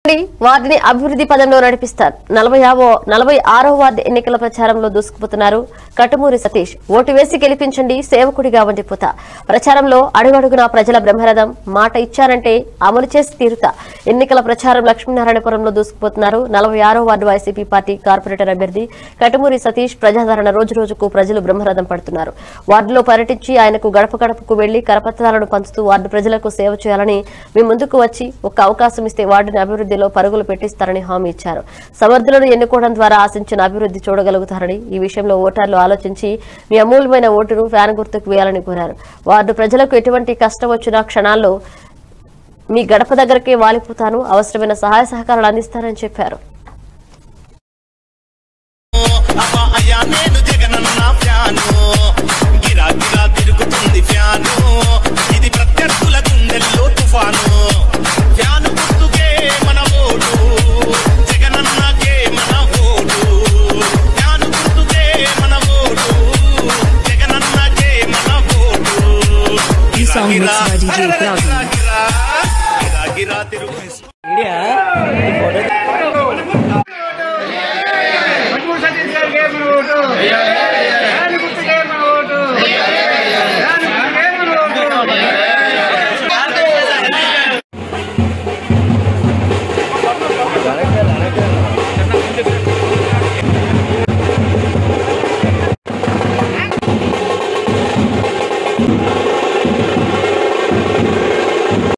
వార్డుని అభివృద్ధి పదంలో నడిపిస్తారు నలభై నలభై ఆరో వార్డు ఎన్నికల ప్రచారంలో దూసుకుపోతున్నారు కటుమూరి సతీష్ ఓటు వేసి గెలిపించండి సేవకుడిగా ఉండిపోతా ప్రచారంలో అడుగడుగునా ప్రజల బ్రహ్మరథం మాట ఇచ్చారంటే అమలు చేసి తీరుతా ఎన్నికల ప్రచారం లక్ష్మీనారాయణపురంలో దూసుకుపోతున్నారు నలభై ఆరో వార్డు వైసీపీ పార్టీ కార్పొరేటర్ అభ్యర్థి కటుమూరి సతీష్ ప్రజాదరణ రోజు రోజుకు ప్రజలు బ్రహ్మరథం పడుతున్నారు వార్డులో పర్యటించి ఆయనకు గడప గడపకు వెళ్లి కరపత్రాలను పంచుతూ వార్డు ప్రజలకు సేవ చేయాలని మీ ముందుకు వచ్చి ఒక్క అవకాశం ఇస్తే వార్డుని అభివృద్ధిలో పరుగులు పెట్టిస్తారని హామీ ఇచ్చారు సమర్థులను ఎన్నుకోవడం ద్వారా ఆశించిన అభివృద్ధి చూడగలుగుతారని ఈ విషయంలో ఓటర్లు ఆలోచించి మీ అమూల్యమైన ఓటును ఫ్యాన్ గుర్తుకు వేయాలని కోరారు వార్డు ప్రజలకు ఎటువంటి కష్టం వచ్చినా క్షణాల్లో మీ గడప దగ్గరకే వాలిపోతాను అవసరమైన సహాయ సహకారాలు అందిస్తారని చెప్పారు అబ్బా అయ్యా నేను జగనన్న ఫ్యాను గిరా గిరా తిరుగుతుంది ఫ్యాను ఇది ప్రత్యర్థుల గుండెల్లో తుఫాను ఫ్యాను గుర్తుకే మన ఓటు జగనన్నకే మన ఓటు ఫ్యాను గుర్తుకే మన ఓటు జగనన్నకే మన ఓటు ఈ song mixed by DJ గిరా, Cloud. గిరా, గిరా, గిరా తిరుగు మన్మోహన్ సతీష్ గారికి మన ఓటు